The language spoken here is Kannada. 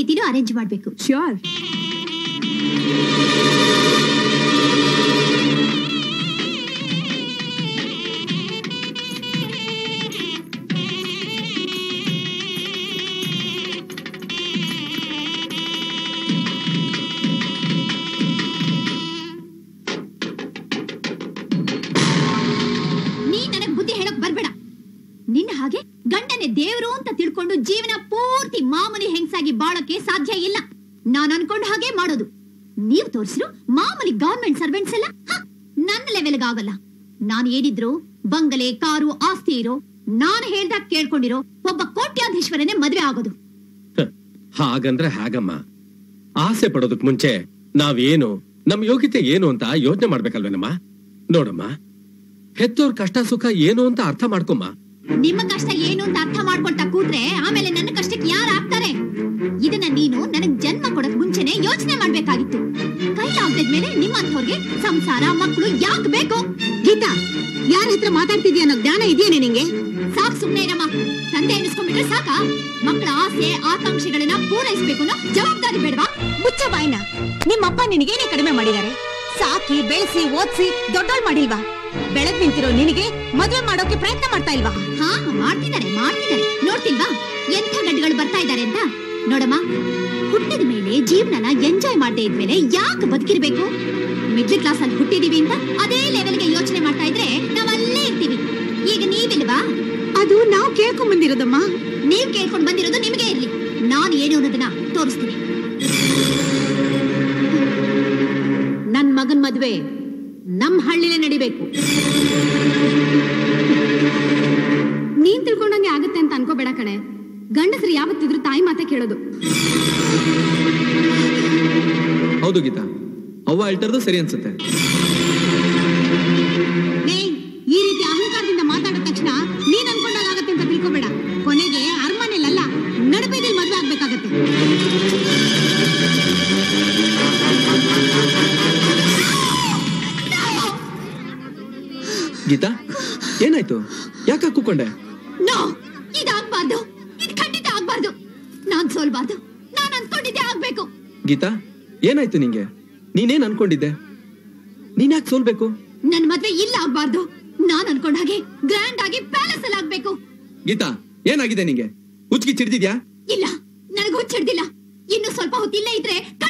ರೀತಿನೂ ಅರೇಂಜ್ ಮಾಡ್ಬೇಕು ಶ್ಯೂರ್ ನೀ ನನಗ್ ಬುದ್ಧಿ ಹೇಳಕ್ ಬರ್ಬೇಡ ನಿನ್ನ ಹಾಗೆ ಗಂಡನೇ ದೇವ್ರು ಅಂತ ತಿಳ್ಕೊಂಡು ಜೀವನ ಪೂರ್ತಿ ಮಾಮೂಲಿ ಹೆಂಗ್ಸಾಗಿ ಬಾಳಕ್ಕೆ ಸಾಧ್ಯ ಇಲ್ಲ ನಾನ್ ಅನ್ಕೊಂಡ ಹಾಗೆ ಮಾಡೋದು ನೀವ್ ತೋರಿಸಿರು ಮಾಮೂಲಿ ಗವರ್ಮೆಂಟ್ ಸರ್ವೆಂಟ್ಸ್ ಎಲ್ಲ ಹ, ನನ್ನ ಲೆವೆಲ್ಗೆ ಆಗಲ್ಲ ನಾನು ಏನಿದ್ರು ಬಂಗಲೆ ಕಾರು ಆಸ್ತಿ ಇರೋ ನಾನು ಹೇಳ್ದಾಗ ಕೇಳ್ಕೊಂಡಿರೋ ಒಬ್ಬ ಕೋಟ್ಯಾಧೀಶ್ವರನೇ ಮದ್ವೆ ಆಗೋದು ಹ, ಹಾಗಂದ್ರೆ ಹಾಗಮ್ಮ ಆಸೆ ಪಡೋದಕ್ ಮುಂಚೆ ನಾವೇನು ನಮ್ ಯೋಗ್ಯತೆ ಏನು ಅಂತ ಯೋಚನೆ ಮಾಡ್ಬೇಕಲ್ವೇನಮ್ಮ ನೋಡಮ್ಮ ಹೆತ್ತೋರ್ ಕಷ್ಟ ಸುಖ ಏನು ಅಂತ ಅರ್ಥ ಮಾಡ್ಕೊಮ್ಮ ನಿಮ್ಮ ಕಷ್ಟ ಏನು ಅಂತ ಅರ್ಥ ಮಾಡ್ಕೊಳ್ತಾ ಕೂತ್ರೆ ಆಮೇಲೆ ನನ್ನ ಕಷ್ಟಕ್ಕೆ ಯಾರು ಆಗ್ತಾರೆ ಇದನ್ನ ನೀನು ನನಗ್ ಜನ್ಮ ಕೊಡಕ್ ಮುಂಚೆನೆ ಯೋಚನೆ ಮಾಡ್ಬೇಕಾಗಿತ್ತು ಕೈ ಆಗ್ದಿದ್ಮೇಲೆ ನಿಮ್ಮಂಥವ್ರಿಗೆ ಸಂಸಾರ ಮಕ್ಕಳು ಯಾಕೆ ಬೇಕು ಗೀತಾ ಯಾರ ಹತ್ರ ಮಾತಾಡ್ತಿದ್ಯಾ ಅನ್ನೋ ಜ್ಞಾನ ಇದೆಯೇನೆ ನಿಂಗೆ ಸಾಕ್ ಸುಮ್ನೆ ಇರಮ್ಮ ತಂದೆ ಅನ್ನಿಸ್ಕೊಂಡ್ಬಿಟ್ರೆ ಸಾಕ ಮಕ್ಕಳ ಆಸೆ ಆಕಾಂಕ್ಷೆಗಳನ್ನ ಪೂರೈಸ್ಬೇಕು ಅನ್ನೋ ಜವಾಬ್ದಾರಿ ಬೇಡವಾ ಮುಚ್ಚ ಬಾಯ್ನ ನಿಮ್ಮಪ್ಪ ನಿನಗೇನೆ ಕಡಿಮೆ ಮಾಡಿದ್ದಾರೆ ಸಾಕಿ ಬೆಳೆಸಿ ಓದ್ಸಿ ದೊಡ್ಡೋಳ್ ಮಾಡಿಲ್ವಾ ಬೆಳೆದ್ ನಿಂತಿರೋ ನಿನಗೆ ಮದ್ವೆ ಮಾಡೋಕೆ ಪ್ರಯತ್ನ ಮಾಡ್ತಾ ಇಲ್ವಾ ಹಾ ಮಾಡ್ತಿದ್ದಾರೆ ಮಾಡ್ತಿದ್ದಾರೆ ನೋಡ್ತಿಲ್ವಾ ಎಂಥ ಗಡ್ಡಗಳು ಬರ್ತಾ ಇದ್ದಾರೆ ಅಂತ ನೋಡಮ್ಮ ಹುಟ್ಟಿದ ಮೇಲೆ ಜೀವನನ ಎಂಜಾಯ್ ಮಾಡದೇ ಇದ್ಮೇಲೆ ಯಾಕೆ ಬದುಕಿರ್ಬೇಕು ಮಿಡ್ಲ್ ಕ್ಲಾಸ್ ಅಲ್ಲಿ ಹುಟ್ಟಿದೀವಿ ಅಂತ ಅದೇ ಲೆವೆಲ್ಗೆ ಯೋಚನೆ ಮಾಡ್ತಾ ಇದ್ರೆ ನಾವ್ ಅಲ್ಲೇ ಇರ್ತೀವಿ ಈಗ ನೀವಿಲ್ವಾ ಅದು ನಾವು ಕೇಳ್ಕೊಂಡ್ ಬಂದಿರೋದಮ್ಮ ನೀವ್ ಕೇಳ್ಕೊಂಡ್ ಬಂದಿರೋದು ನಿಮಗೆ ಇರ್ಲಿ ನಾನು ಏನು ಅನ್ನೋದನ್ನ ತೋರಿಸ್ತೀನಿ ನನ್ ಮಗನ್ ಮದ್ವೆ ನಮ್ ಹಳ್ಳಿಲೇ ನಡಿಬೇಕು ನೀನ್ ತಿಳ್ಕೊಂಡಂಗೆ ಆಗುತ್ತೆ ಅಂತ ಅನ್ಕೋಬೇಡ ಕಣೆ ಗಂಡಸರು ಯಾವತ್ತಿದ್ರು ತಾಯಿ ಮಾತೆ ಕೇಳೋದು ಹೌದು ಗೀತಾ ಅವ್ವ ಹೇಳ್ತಿರೋದು ಸರಿ ಅನ್ಸುತ್ತೆ ಲೇ, ಈ ರೀತಿ ಅಹಂಕಾರದಿಂದ ಮಾತಾಡಿದ ತಕ್ಷಣ ನೀನ್ ಅನ್ಕೊಂಡಾಗತ್ತೆ ಅಂತ ತಿಳ್ಕೊಬೇಡ ಕೊನೆಗೆ ಅರಮನೆಲಲ್ಲ ನಡುಬೈದಲ್ಲಿ ಮದ್ವೆ ಆಗ್ಬೇಕಾಗತ್ತೆ ಗೀತಾ ಏನಾಯ್ತು ಯಾಕೆ ಕೂಕೊಂಡೆ ನೋ ಇದಾಗ್ಬಾರ್ದು ಇದು ಖಂಡಿತ ಆಗ್ಬಾರ್ದು ನಾನ್ ಸೋಲ್ಬಾರ್ದು ನಾನ್ ಅನ್ಕೊಂಡಿದ್ದೆ ಆಗ್ಬೇಕು ಗೀತಾ ಏನಾಯ್ತು ನಿಂಗೆ ನೀನೇನ್ ಅನ್ಕೊಂಡಿದ್ದೆ ನೀನ್ ಯಾಕೆ ಸೋಲ್ಬೇಕು ನನ್ ಮದ್ವೆ ಇಲ್ಲ ಆಗ್ಬಾರ್ದು ನಾನ್ ಅನ್ಕೊಂಡ ಹಾಗೆ ಗ್ರ್ಯಾಂಡ್ ಆಗಿ ಪ್ಯಾಲೇಸ್ ಅಲ್ಲಿ ಆಗ್ಬೇಕು ಗೀತಾ ಏನಾಗಿದೆ ನಿಂಗೆ ಹುಚ್ಚಿಗೆ ಚಿಡ್ದಿದ್ಯಾ ಇಲ್ಲ ನನಗ್ ಹುಚ್ಚಿಡ್ದಿಲ್ಲ ಇನ್ನು ಸ್ವಲ್ಪ ಹೊತ್ತು ಇಲ್ಲೇ ಇದ್ರೆ